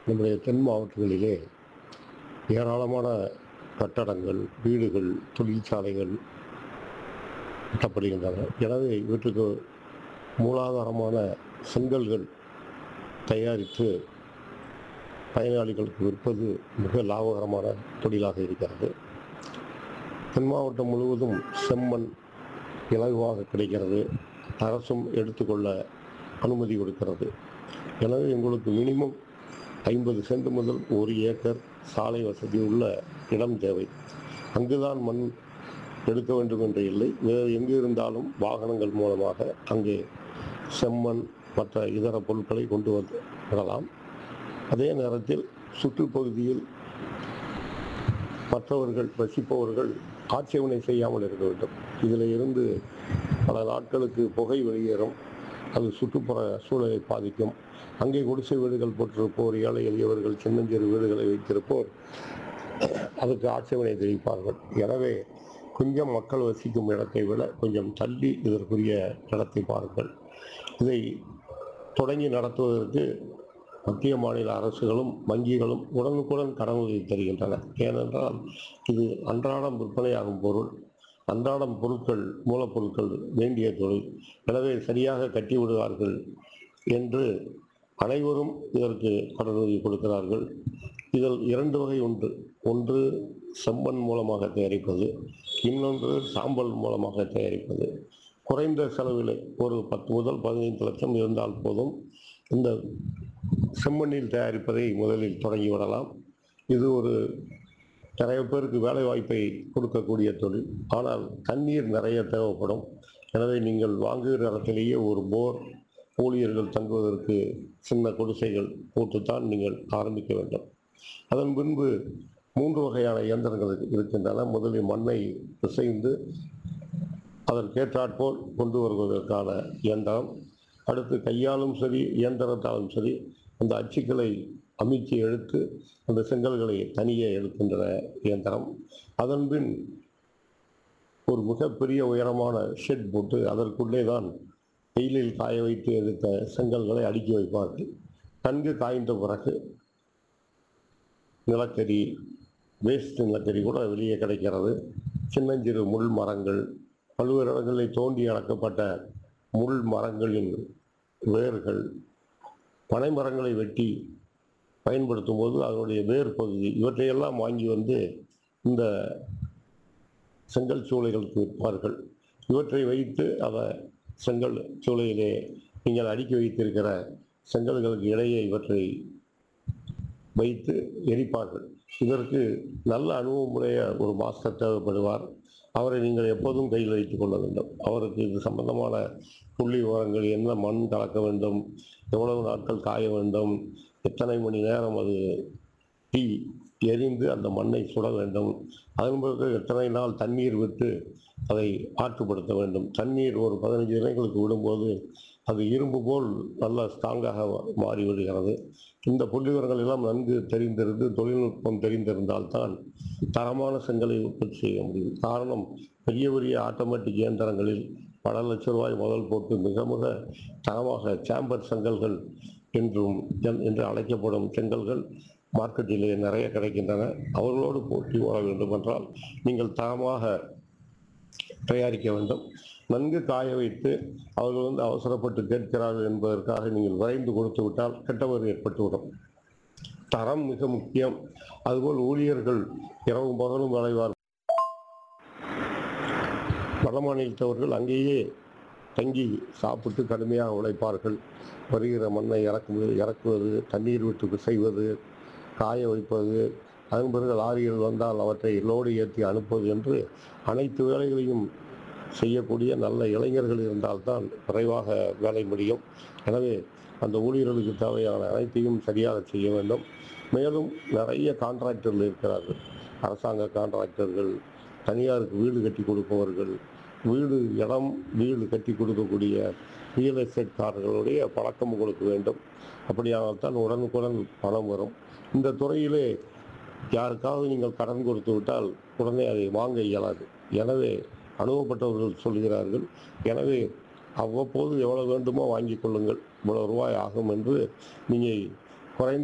நம்முடைய தென் மாவட்டங்களிலே ஏராளமான கட்டடங்கள் வீடுகள் தொழிற்சாலைகள் கட்டப்படுகின்றன எனவே இவற்றுக்கு மூலாதாரமான செங்கல்கள் தயாரித்து பயனாளிகளுக்கு விற்பது மிக லாபகரமான தொழிலாக இருக்கிறது தென் மாவட்டம் முழுவதும் செம்மண் இலகுவாக கிடைக்கிறது அரசும் எடுத்துக்கொள்ள அனுமதி கொடுக்கிறது எனவே உங்களுக்கு மினிமம் ஐம்பது சென்ட் முதல் ஒரு ஏக்கர் சாலை வசதி உள்ள இடம் தேவை அங்குதான் மண் எடுக்க வேண்டும் என்று இல்லை வேறு எங்கு இருந்தாலும் வாகனங்கள் மூலமாக அங்கே செம்மண் மற்ற இதர பொருட்களை கொண்டு வந்து விடலாம் அதே நேரத்தில் சுற்றுப்பகுதியில் மற்றவர்கள் வசிப்பவர்கள் ஆட்சேபனை செய்யாமல் இருக்க வேண்டும் இதில் இருந்து பல நாட்களுக்கு புகை வெளியேறும் அது சுற்றுப்புற சூழலை பாதிக்கும் அங்கே குடிசை வீடுகள் போட்டிருப்போர் ஏழை எளியவர்கள் சின்னஞ்சிறு வீடுகளை வைத்திருப்போர் அதுக்கு ஆட்சேபனை தெரிவிப்பார்கள் எனவே கொஞ்சம் மக்கள் வசிக்கும் இடத்தை விட கொஞ்சம் தள்ளி இதற்குரிய இடத்தை பாருங்கள் இதை தொடங்கி நடத்துவதற்கு மத்திய மாநில அரசுகளும் வங்கிகளும் உடனுக்குடன் கடன் உதவி தருகின்றன ஏனென்றால் இது அன்றாடம் விற்பனையாகும் பொருள் அன்றாடம் பொருட்கள் மூலப்பொருட்கள் வேண்டிய தொழில் எனவே சரியாக கட்டி விடுவார்கள் என்று அனைவரும் இதற்கு கடனுதவி கொடுக்கிறார்கள் இதில் இரண்டு வகை உண்டு ஒன்று செம்மண் மூலமாக தயாரிப்பது இன்னொன்று சாம்பல் மூலமாக தயாரிப்பது குறைந்த செலவில் ஒரு பத்து முதல் பதினைந்து லட்சம் இருந்தால் போதும் இந்த செம்மண்ணில் தயாரிப்பதை முதலில் தொடங்கி விடலாம் இது ஒரு நிறைய பேருக்கு வேலை வாய்ப்பை கொடுக்கக்கூடிய தொழில் ஆனால் தண்ணீர் நிறைய தேவைப்படும் எனவே நீங்கள் வாங்குகிற இடத்திலேயே ஒரு போர் ஊழியர்கள் தங்குவதற்கு சின்ன குடிசைகள் போட்டுத்தான் நீங்கள் ஆரம்பிக்க வேண்டும் அதன் பின்பு மூன்று வகையான இயந்திரங்கள் இருக்கின்றன முதலில் மண்ணை பிசைந்து அதற்கேற்றாற்போல் கொண்டு வருவதற்கான இயந்திரம் அடுத்து கையாலும் சரி இயந்திரத்தாலும் சரி அந்த அச்சுக்களை அமைச்சு எடுத்து அந்த செங்கல்களை தனியே எடுக்கின்ற இயந்திரம் அதன்பின் ஒரு மிகப்பெரிய உயரமான ஷெட் போட்டு அதற்குள்ளே தான் வெயிலில் காய வைத்து எடுத்த செங்கல்களை அடுக்கி வைப்பார்கள் நன்கு காய்ந்த பிறகு நிலக்கரி வேஸ்ட் நிலக்கரி கூட வெளியே கிடைக்கிறது சின்னஞ்சிறு முள் மரங்கள் பல்வேறு இடங்களில் தோண்டி அடக்கப்பட்ட முள் மரங்களின் வேர்கள் பனை மரங்களை வெட்டி பயன்படுத்தும் போது அதனுடைய வேர் பகுதி இவற்றையெல்லாம் வாங்கி வந்து இந்த செங்கல் சூளைகளுக்கு விற்பார்கள் இவற்றை வைத்து அதை செங்கல் சூளையிலே நீங்கள் அடுக்கி வைத்திருக்கிற செங்கல்களுக்கு இடையே இவற்றை வைத்து எரிப்பார்கள் இதற்கு நல்ல அனுபவமுடைய ஒரு மாஸ்டர் தேவைப்படுவார் அவரை நீங்கள் எப்போதும் கையில் வைத்துக் கொள்ள வேண்டும் அவருக்கு இது சம்பந்தமான புள்ளி விவரங்கள் என்ன மண் கலக்க வேண்டும் எவ்வளவு நாட்கள் காய வேண்டும் எத்தனை மணி நேரம் அது தீ எரிந்து அந்த மண்ணை சுட வேண்டும் அதன் பிறகு எத்தனை நாள் தண்ணீர் விட்டு அதை ஆற்றுப்படுத்த வேண்டும் தண்ணீர் ஒரு பதினஞ்சு தினங்களுக்கு விடும்போது அது இரும்பு போல் நல்ல ஸ்ட்ராங்காக மாறி விடுகிறது இந்த புள்ளிவரங்கள் எல்லாம் நன்கு தெரிந்திருந்து தொழில்நுட்பம் தெரிந்திருந்தால்தான் தரமான செங்கலை உற்பத்தி செய்ய முடியும் காரணம் பெரிய பெரிய ஆட்டோமேட்டிக் இயந்திரங்களில் பல லட்ச ரூபாய் முதல் போட்டு மிக மிக தரமாக சாம்பர் செங்கல்கள் என்றும் என்று அழைக்கப்படும் செங்கல்கள் மார்க்கெட்டிலே நிறைய கிடைக்கின்றன அவர்களோடு போட்டி ஓட வேண்டும் என்றால் நீங்கள் தரமாக தயாரிக்க வேண்டும் நன்கு காய வைத்து அவர்கள் வந்து அவசரப்பட்டு கேட்கிறார்கள் என்பதற்காக நீங்கள் விரைந்து கொடுத்து விட்டால் கெட்டவர் ஏற்பட்டுவிடும் தரம் மிக முக்கியம் அதுபோல் ஊழியர்கள் இரவும் பகலும் விளைவார் வட மாநிலத்தவர்கள் அங்கேயே தங்கி சாப்பிட்டு கடுமையாக உழைப்பார்கள் வருகிற மண்ணை இறக்குவது இறக்குவது தண்ணீர் விட்டு செய்வது காய வைப்பது அதன் பிறகு லாரிகள் வந்தால் அவற்றை லோடு ஏற்றி அனுப்புவது என்று அனைத்து வேலைகளையும் செய்யக்கூடிய நல்ல இளைஞர்கள் இருந்தால்தான் விரைவாக வேலை முடியும் எனவே அந்த ஊழியர்களுக்கு தேவையான அனைத்தையும் சரியாக செய்ய வேண்டும் மேலும் நிறைய கான்ட்ராக்டர்கள் இருக்கிறார்கள் அரசாங்க கான்ட்ராக்டர்கள் தனியாருக்கு வீடு கட்டி கொடுப்பவர்கள் வீடு இடம் வீடு கட்டி கொடுக்கக்கூடிய ரியல் எஸ்டேட்காரர்களுடைய பழக்கம் உங்களுக்கு வேண்டும் அப்படியானால்தான் உடனுக்குடன் பணம் வரும் இந்த துறையிலே யாருக்காவது நீங்கள் கடன் கொடுத்து விட்டால் உடனே அதை வாங்க இயலாது எனவே அனுபவப்பட்டவர்கள் சொல்கிறார்கள் எனவே அவ்வப்போது எவ்வளவு வேண்டுமோ வாங்கிக் கொள்ளுங்கள் இவ்வளவு ரூபாய் ஆகும் என்று நீங்கள் குறைந்த